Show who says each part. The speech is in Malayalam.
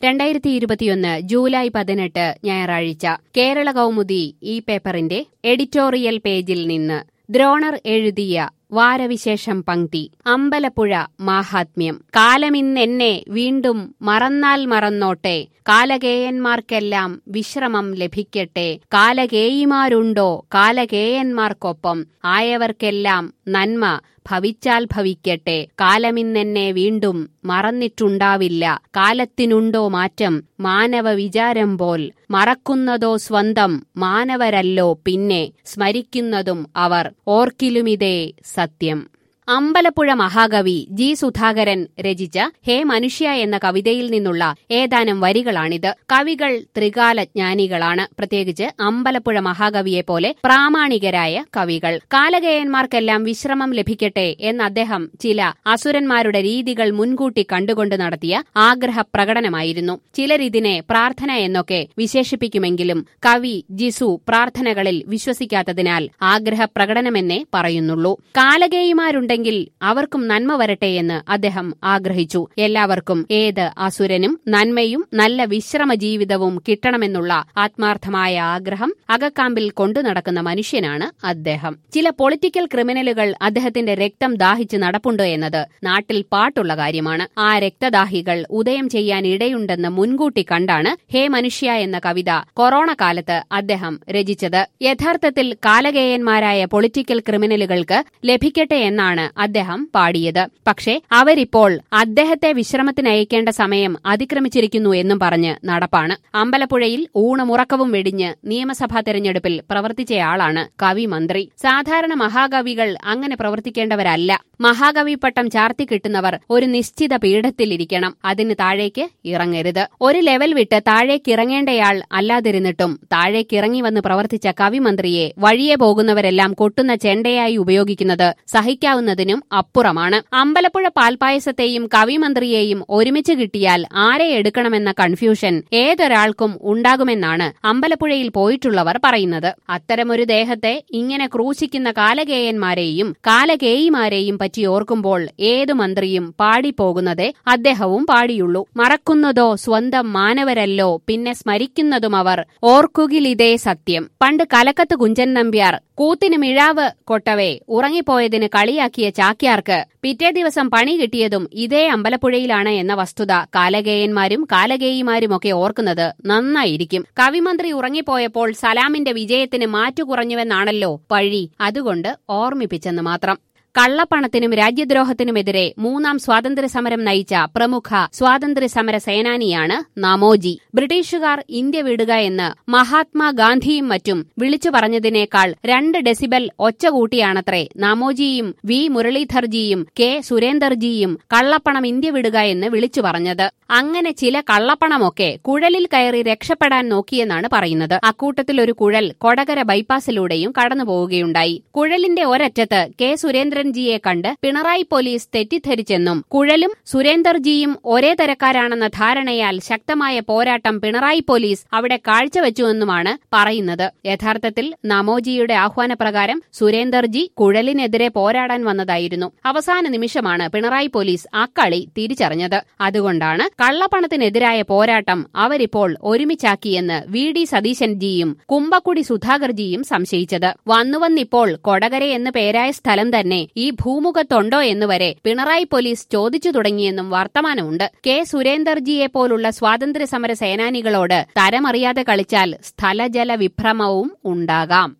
Speaker 1: രണ്ടായിരത്തി ഇരുപത്തിയൊന്ന് ജൂലൈ പതിനെട്ട് ഞായറാഴ്ച കേരള കൗമുദി ഈ പേപ്പറിന്റെ എഡിറ്റോറിയൽ പേജിൽ നിന്ന് ദ്രോണർ എഴുതിയ വാരവിശേഷം പങ്ക്തി അമ്പലപ്പുഴ മാഹാത്മ്യം കാലമിന്നെന്നെ വീണ്ടും മറന്നാൽ മറന്നോട്ടെ കാലകേയന്മാർക്കെല്ലാം വിശ്രമം ലഭിക്കട്ടെ കാലകേയിമാരുണ്ടോ കാലകേയന്മാർക്കൊപ്പം ആയവർക്കെല്ലാം നന്മ ഭവിച്ചാൽ ഭവിക്കട്ടെ കാലമിന്നെന്നെ വീണ്ടും മറന്നിട്ടുണ്ടാവില്ല കാലത്തിനുണ്ടോ മാറ്റം മാനവ വിചാരം പോൽ മറക്കുന്നതോ സ്വന്തം മാനവരല്ലോ പിന്നെ സ്മരിക്കുന്നതും അവർ ഓർക്കിലുമിതേ സത്യം അമ്പലപ്പുഴ മഹാകവി ജി സുധാകരൻ രചിച്ച ഹേ മനുഷ്യ എന്ന കവിതയിൽ നിന്നുള്ള ഏതാനും വരികളാണിത് കവികൾ ത്രികാലജ്ഞാനികളാണ് പ്രത്യേകിച്ച് അമ്പലപ്പുഴ മഹാകവിയെ പോലെ പ്രാമാണികരായ കവികൾ കാലകേയന്മാർക്കെല്ലാം വിശ്രമം ലഭിക്കട്ടെ എന്ന് അദ്ദേഹം ചില അസുരന്മാരുടെ രീതികൾ മുൻകൂട്ടി കണ്ടുകൊണ്ട് നടത്തിയ ആഗ്രഹ പ്രകടനമായിരുന്നു ചിലരിതിനെ പ്രാർത്ഥന എന്നൊക്കെ വിശേഷിപ്പിക്കുമെങ്കിലും കവി ജിസു പ്രാർത്ഥനകളിൽ വിശ്വസിക്കാത്തതിനാൽ ആഗ്രഹ പ്രകടനമെന്നേ പറയുന്നുള്ളൂ കാലകേയിമാരുണ്ടെങ്കിൽ അവർക്കും നന്മ വരട്ടെ എന്ന് അദ്ദേഹം ആഗ്രഹിച്ചു എല്ലാവർക്കും ഏത് അസുരനും നന്മയും നല്ല വിശ്രമ ജീവിതവും കിട്ടണമെന്നുള്ള ആത്മാർത്ഥമായ ആഗ്രഹം അകക്കാമ്പിൽ കൊണ്ടു നടക്കുന്ന മനുഷ്യനാണ് അദ്ദേഹം ചില പൊളിറ്റിക്കൽ ക്രിമിനലുകൾ അദ്ദേഹത്തിന്റെ രക്തം ദാഹിച്ച് നടപ്പുണ്ട് എന്നത് നാട്ടിൽ പാട്ടുള്ള കാര്യമാണ് ആ രക്തദാഹികൾ ഉദയം ചെയ്യാൻ ഇടയുണ്ടെന്ന് മുൻകൂട്ടി കണ്ടാണ് ഹേ മനുഷ്യ എന്ന കവിത കൊറോണ കാലത്ത് അദ്ദേഹം രചിച്ചത് യഥാർത്ഥത്തിൽ കാലകേയന്മാരായ പൊളിറ്റിക്കൽ ക്രിമിനലുകൾക്ക് ലഭിക്കട്ടെ എന്നാണ് അദ്ദേഹം പാടിയത് പക്ഷേ അവരിപ്പോൾ അദ്ദേഹത്തെ വിശ്രമത്തിനയക്കേണ്ട സമയം അതിക്രമിച്ചിരിക്കുന്നു എന്നും പറഞ്ഞ് നടപ്പാണ് അമ്പലപ്പുഴയിൽ ഊണമുറക്കവും വെടിഞ്ഞ് നിയമസഭാ തെരഞ്ഞെടുപ്പിൽ പ്രവർത്തിച്ചയാളാണ് കവി മന്ത്രി സാധാരണ മഹാകവികൾ അങ്ങനെ പ്രവർത്തിക്കേണ്ടവരല്ല മഹാകവി പട്ടം ചാർത്തി കിട്ടുന്നവർ ഒരു നിശ്ചിത പീഠത്തിലിരിക്കണം അതിന് താഴേക്ക് ഇറങ്ങരുത് ഒരു ലെവൽ വിട്ട് താഴേക്ക് ഇറങ്ങേണ്ടയാൾ അല്ലാതിരുന്നിട്ടും താഴേക്ക് ഇറങ്ങി വന്ന് പ്രവർത്തിച്ച കവിമന്ത്രിയെ വഴിയെ പോകുന്നവരെല്ലാം കൊട്ടുന്ന ചെണ്ടയായി ഉപയോഗിക്കുന്നത് സഹിക്കാവുന്നതിനും അപ്പുറമാണ് അമ്പലപ്പുഴ പാൽപായസത്തെയും കവിമന്ത്രിയെയും ഒരുമിച്ച് കിട്ടിയാൽ ആരെ എടുക്കണമെന്ന കൺഫ്യൂഷൻ ഏതൊരാൾക്കും ഉണ്ടാകുമെന്നാണ് അമ്പലപ്പുഴയിൽ പോയിട്ടുള്ളവർ പറയുന്നത് അത്തരമൊരു ദേഹത്തെ ഇങ്ങനെ ക്രൂശിക്കുന്ന കാലകേയന്മാരെയും കാലകേയിമാരെയും പറ്റി ഓർക്കുമ്പോൾ ഏതു മന്ത്രിയും പാടിപ്പോകുന്നതേ അദ്ദേഹവും പാടിയുള്ളൂ മറക്കുന്നതോ സ്വന്തം മാനവരല്ലോ പിന്നെ സ്മരിക്കുന്നതും അവർ ഓർക്കുകിലിതേ സത്യം പണ്ട് കലക്കത്ത് കുഞ്ചൻ നമ്പ്യാർ കൂത്തിന് മിഴാവ് കൊട്ടവേ ഉറങ്ങിപ്പോയതിന് കളിയാക്കിയ ചാക്യാർക്ക് പിറ്റേ ദിവസം പണി കിട്ടിയതും ഇതേ അമ്പലപ്പുഴയിലാണ് എന്ന വസ്തുത കാലകേയന്മാരും കാലകേയിമാരുമൊക്കെ ഓർക്കുന്നത് നന്നായിരിക്കും കവിമന്ത്രി ഉറങ്ങിപ്പോയപ്പോൾ സലാമിന്റെ വിജയത്തിന് മാറ്റുകുറഞ്ഞുവെന്നാണല്ലോ പഴി അതുകൊണ്ട് ഓർമ്മിപ്പിച്ചെന്ന് മാത്രം കള്ളപ്പണത്തിനും രാജ്യദ്രോഹത്തിനുമെതിരെ മൂന്നാം സ്വാതന്ത്ര്യ സമരം നയിച്ച പ്രമുഖ സ്വാതന്ത്ര്യ സമര സേനാനിയാണ് നാമോജി ബ്രിട്ടീഷുകാർ ഇന്ത്യ വിടുക എന്ന് മഹാത്മാഗാന്ധിയും മറ്റും വിളിച്ചു പറഞ്ഞതിനേക്കാൾ രണ്ട് ഡെസിബൽ ഒച്ച കൂട്ടിയാണത്രേ നാമോജിയും വി മുരളീധർജിയും കെ സുരേന്ദർജിയും കള്ളപ്പണം ഇന്ത്യ വിടുക എന്ന് വിളിച്ചു പറഞ്ഞത് അങ്ങനെ ചില കള്ളപ്പണമൊക്കെ കുഴലിൽ കയറി രക്ഷപ്പെടാൻ നോക്കിയെന്നാണ് പറയുന്നത് അക്കൂട്ടത്തിൽ ഒരു കുഴൽ കൊടകര ബൈപ്പാസിലൂടെയും കടന്നു പോവുകയുണ്ടായി കുഴലിന്റെ ഒരറ്റത്ത് കെ സുരേന്ദ്രൻജിയെ കണ്ട് പിണറായി പോലീസ് തെറ്റിദ്ധരിച്ചെന്നും കുഴലും സുരേന്ദർജിയും ഒരേ തരക്കാരാണെന്ന ധാരണയാൽ ശക്തമായ പോരാട്ടം പിണറായി പോലീസ് അവിടെ കാഴ്ചവെച്ചുവെന്നുമാണ് പറയുന്നത് യഥാർത്ഥത്തിൽ നമോജിയുടെ ആഹ്വാനപ്രകാരം സുരേന്ദർജി കുഴലിനെതിരെ പോരാടാൻ വന്നതായിരുന്നു അവസാന നിമിഷമാണ് പിണറായി പോലീസ് അക്കളി തിരിച്ചറിഞ്ഞത് അതുകൊണ്ടാണ് കള്ളപ്പണത്തിനെതിരായ പോരാട്ടം അവരിപ്പോൾ ഒരുമിച്ചാക്കിയെന്ന് വി ഡി സതീശൻജിയും കുമ്പക്കുടി സുധാകർജിയും സംശയിച്ചത് വന്നുവന്നിപ്പോൾ കൊടകര എന്ന് പേരായ സ്ഥലം തന്നെ ഈ ഭൂമുഖത്തുണ്ടോ എന്നുവരെ പിണറായി പോലീസ് ചോദിച്ചു തുടങ്ങിയെന്നും വർത്തമാനമുണ്ട് കെ സുരേന്ദർജിയെ പോലുള്ള സ്വാതന്ത്ര്യ സമര സേനാനികളോട് തരമറിയാതെ കളിച്ചാൽ സ്ഥലജല വിഭ്രമവും ഉണ്ടാകാം